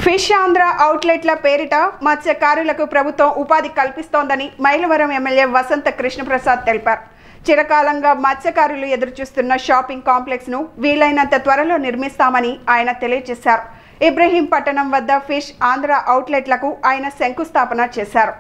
Fish Andhra అవుట్లెట్ల పేరిట మత్స్యకారులకు ప్రభుత్వం ఉపాధి కల్పిస్తోందని మైలవరం ఎమ్మెల్యే వసంత కృష్ణప్రసాద్ తెలిపారు చిరకాలంగా మత్స్యకారులు ఎదురుచూస్తున్న షాపింగ్ కాంప్లెక్స్ ను వీలైనంత త్వరలో నిర్మిస్తామని ఆయన తెలియజేశారు ఇబ్రహీం పట్టణం వద్ద ఫిష్ ఆంధ్ర అవుట్లెట్లకు ఆయన శంకుస్థాపన చేశారు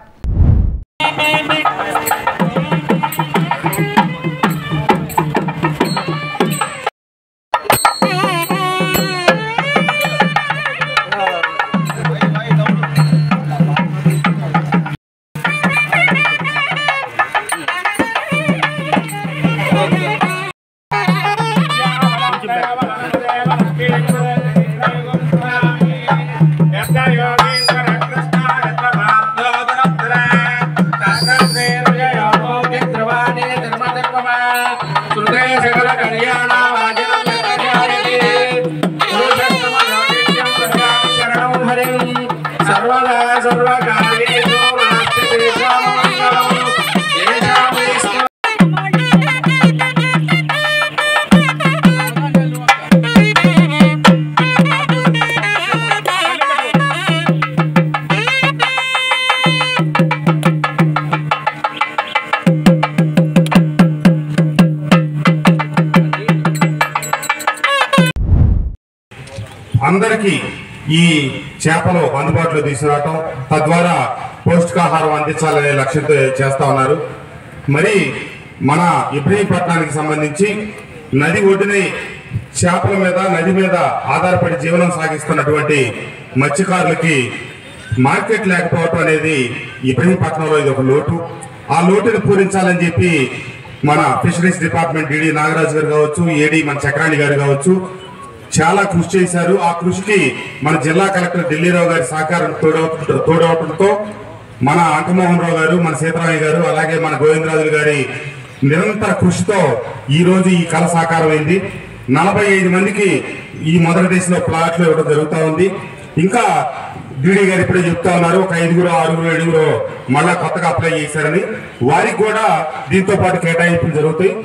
సర్వదా సర్వకార్యేషు నాస్తి తేషాం మంగళం ఏషాం విష్ణు అందరికీ ఈ చేపలు అందుబాటులో తీసుకురావటం తద్వారా పౌష్టికాహారం అందించాలనే లక్ష్యంతో చేస్తా ఉన్నారు మరి మన ఇబ్రహీంపట్నానికి సంబంధించి నది ఒడ్డుని చేపల మీద నది మీద ఆధారపడి జీవనం సాగిస్తున్నటువంటి మత్స్యకారులకి మార్కెట్ లేకపోవటం అనేది ఇబ్రహీంపట్నంలో ఇది ఒక లోటు ఆ లోటుని పూరించాలని చెప్పి మన ఫిషరీస్ డిపార్ట్మెంట్ డిడి నాగరాజు గారు కావచ్చు ఏడి మన చక్రాణి గారు కావచ్చు చాలా కృషి చేశారు ఆ కృషికి మన జిల్లా కలెక్టర్ ఢిల్లీరావు గారి సహకారం తోడవ తోడవటంతో మన అంకమోహన్ రావు గారు మన సీతారామయ్య గారు అలాగే మన గోవిందరాజులు గారి నిరంతర కృషితో ఈ రోజు ఈ కళ సాకారమైంది నలభై ఐదు మందికి ఈ మొదటి దశలో ప్లాట్లు ఇవ్వడం జరుగుతూ ఉంది ఇంకా డీడీ గారు ఇప్పుడే చెప్తా ఉన్నారు ఒక ఐదుగురు ఆరుగురు ఏడుగురు మళ్ళా కొత్తగా అప్లై చేశారని వారికి కూడా దీంతో పాటు కేటాయింపులు జరుగుతాయి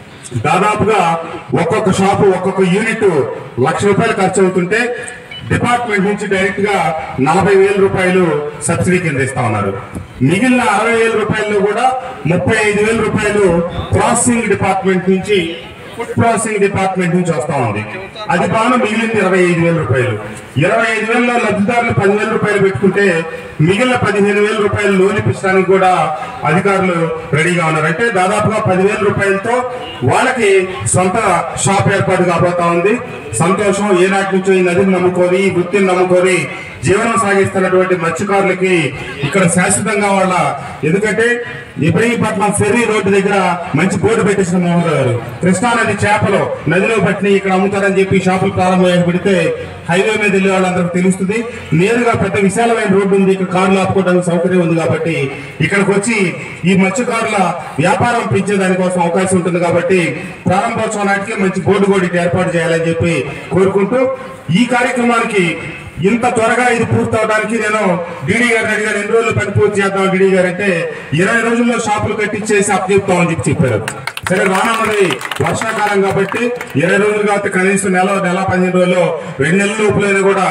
దాదాపుగా ఒక్కొక్క షాపు ఒక్కొక్క యూనిట్ లక్ష రూపాయలు ఖర్చు అవుతుంటే డిపార్ట్మెంట్ నుంచి డైరెక్ట్ గా నలభై వేల రూపాయలు సబ్సిడీ కింద ఇస్తా ఉన్నారు మిగిలిన అరవై వేల రూపాయల్లో కూడా ముప్పై ఐదు వేల రూపాయలు ప్రాసెసింగ్ డిపార్ట్మెంట్ నుంచి ఫుడ్ ప్రాసెసింగ్ డిపార్ట్మెంట్ నుంచి వస్తా ఉంది అది బాగా మిగిలింది ఇరవై ఐదు వేల రూపాయలు ఇరవై ఐదు వేలలో లబ్ధిదారులు పదివేల రూపాయలు పెట్టుకుంటే మిగిలిన పదిహేను వేల రూపాయలు లోన్ ఇప్పించడానికి కూడా అధికారులు రెడీగా ఉన్నారు అంటే దాదాపుగా పదివేల రూపాయలతో వాళ్ళకి సొంత షాప్ ఏర్పాటు కాబోతా ఉంది సంతోషం ఏనాటి నుంచో ఈ నదిని నమ్ముకొని ఈ వృత్తిని నమ్ముకొని జీవనం సాగిస్తున్నటువంటి మత్స్యకారులకి ఇక్కడ శాశ్వతంగా వాళ్ళ ఎందుకంటే ఇబ్రహీంపట్నం ఫెర్రీ రోడ్డు దగ్గర మంచి బోర్డు పెట్టేసిన మోహన్ గారు కృష్ణానది చేపలు నదిలో పట్టిన ఇక్కడ అమ్ముతారని చెప్పి షాపులు ప్రారంభం పెడితే హైవే మీద వెళ్ళే వాళ్ళందరికీ తెలుస్తుంది నేరుగా పెద్ద విశాలమైన రోడ్డు ఉంది ఇక్కడ కార్లు ఆపుకోవడానికి సౌకర్యం ఉంది కాబట్టి ఇక్కడికి వచ్చి ఈ మత్స్యకారుల వ్యాపారం పెంచే దానికోసం అవకాశం ఉంటుంది కాబట్టి ప్రారంభోత్సవం నాటికి మంచి బోర్డు కూడా ఇటు ఏర్పాటు చేయాలని చెప్పి కోరుకుంటూ ఈ కార్యక్రమానికి ఇంత త్వరగా ఇది పూర్తి అవడానికి నేను డీడీ గారిని అడిగాను ఎన్ని రోజులు పని పూర్తి చేద్దాం డీడీ గారు అంటే ఇరవై రోజుల్లో షాపులు కట్టించేసి అప్ చెప్తామని చెప్పి చెప్పారు సరే రానున్నది వర్షాకాలం కాబట్టి ఇరవై రోజులు కాబట్టి కనీసం నెల నెల పదిహేను రోజులు రెండు నెలల లోపులైనా కూడా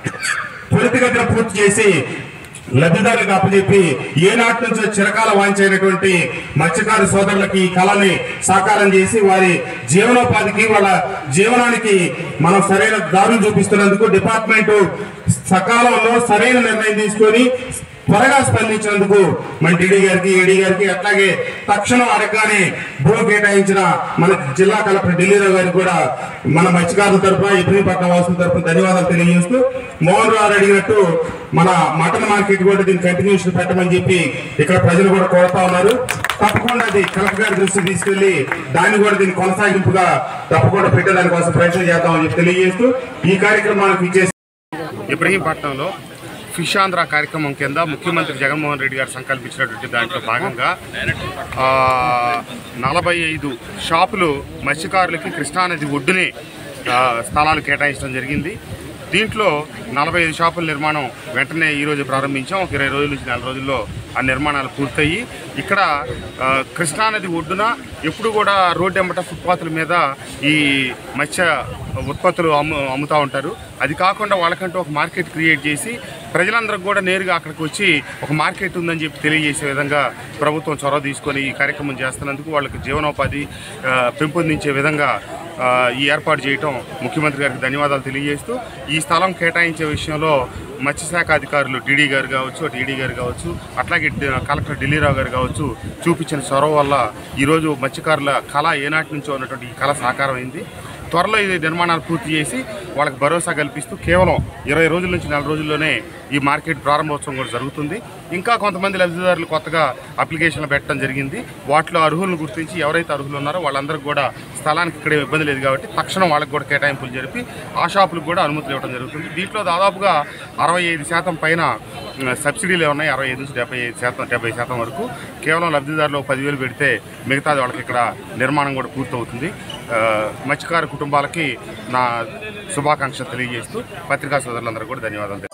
త్వరితగతిన పూర్తి చేసి లబ్ధిదారులకు అప్పచెప్పి ఏనాటి నుంచో చిరకాల వాంచైనటువంటి మత్స్యకారు సోదరులకి ఈ కళని సాకారం చేసి వారి జీవనోపాధికి వాళ్ళ జీవనానికి మనం సరైన దారులు చూపిస్తున్నందుకు డిపార్ట్మెంట్ సకాలంలో సరైన నిర్ణయం తీసుకొని త్వరగా స్పందించినందుకు మన టీడీ గారికి ఏడీ గారికి అట్లాగే తక్షణం అడగగానే భూమి కేటాయించిన మన జిల్లా కలెక్టర్ ఢిల్లీరావు గారికి కూడా మన మత్స్యకారుల తరఫున ఇబ్రహీంపట్నం వాసుల తరఫున ధన్యవాదాలు తెలియజేస్తూ మోహన్ రావు అడిగినట్టు మన మటన్ మార్కెట్ కూడా దీన్ని కంటిన్యూషన్ పెట్టమని చెప్పి ఇక్కడ ప్రజలు కూడా కోరుతా ఉన్నారు తప్పకుండా అది కలెక్టర్ గారి దృష్టికి తీసుకెళ్లి దాన్ని కూడా దీన్ని కొనసాగింపుగా తప్పకుండా పెట్టేదాని కోసం ప్రయత్నం చేద్దామని చెప్పి తెలియజేస్తూ ఈ కార్యక్రమానికి ఇచ్చేసి ఇబ్రహీంపట్నంలో ఫిష్ ఆంధ్ర కార్యక్రమం కింద ముఖ్యమంత్రి జగన్మోహన్ రెడ్డి గారు సంకల్పించినటువంటి దాంట్లో భాగంగా ఆ, నలభై ఐదు షాపులు మత్స్యకారులకి కృష్ణానది ఒడ్డునే ఆ, స్థలాలు కేటాయించడం జరిగింది దీంట్లో నలభై ఐదు షాపుల నిర్మాణం వెంటనే ఈరోజు ప్రారంభించాం ఒక ఇరవై రోజుల నుంచి నెల రోజుల్లో ఆ నిర్మాణాలు పూర్తయ్యి ఇక్కడ ఆ, కృష్ణానది ఒడ్డున ఎప్పుడు కూడా రోడ్డు ఎంబట ఫుట్పాత్ల మీద ఈ మత్స్య ఉత్పత్తులు అమ్ము అమ్ముతూ ఉంటారు అది కాకుండా వాళ్ళకంటూ ఒక మార్కెట్ క్రియేట్ చేసి ప్రజలందరికి కూడా నేరుగా అక్కడికి వచ్చి ఒక మార్కెట్ ఉందని చెప్పి తెలియజేసే విధంగా ప్రభుత్వం చొరవ తీసుకొని ఈ కార్యక్రమం చేస్తున్నందుకు వాళ్ళకి జీవనోపాధి ఆ, పెంపొందించే విధంగా ఆ, ఈ ఏర్పాటు చేయటం ముఖ్యమంత్రి గారికి ధన్యవాదాలు తెలియజేస్తూ ఈ స్థలం కేటాయించే విషయంలో మత్స్యశాఖ అధికారులు డీడీ గారు కావచ్చు డీడీ గారు కావచ్చు అట్లాగే డి- కలెక్టర్ ఢిల్లీరావు గారు కావచ్చు చూపించిన చొరవ వల్ల ఈరోజు మత్స్యకారుల కళ ఏనాటి నుంచో ఉన్నటువంటి ఈ కళ సాకారం అయింది త్వరలో ఇది నిర్మాణాలు పూర్తి చేసి వాళ్ళకి భరోసా కల్పిస్తూ కేవలం ఇరవై రోజుల నుంచి నెల రోజుల్లోనే ఈ మార్కెట్ ప్రారంభోత్సవం కూడా జరుగుతుంది ఇంకా కొంతమంది లబ్ధిదారులు కొత్తగా అప్లికేషన్లు పెట్టడం జరిగింది వాటిలో అర్హులను గుర్తించి ఎవరైతే అర్హులు ఉన్నారో వాళ్ళందరికీ కూడా స్థలానికి ఇక్కడ ఇబ్బంది లేదు కాబట్టి తక్షణం వాళ్ళకి కూడా కేటాయింపులు జరిపి ఆ షాపులకు కూడా అనుమతులు ఇవ్వడం జరుగుతుంది దీంట్లో దాదాపుగా అరవై ఐదు శాతం పైన ఉమ్, సబ్సిడీలు ఉన్నాయి అరవై ఐదు నుంచి డెబ్బై ఐదు శాతం డెబ్బై శాతం వరకు కేవలం లబ్ధిదారులు ఒక పదివేలు పెడితే మిగతాది వాళ్ళకి ఇక్కడ నిర్మాణం కూడా పూర్తవుతుంది ఆ, మత్స్యకార కుటుంబాలకి నా శుభాకాంక్షలు తెలియజేస్తూ పత్రికా సోదరులందరూ కూడా ధన్యవాదాలు తెలియజేస్తున్నాను.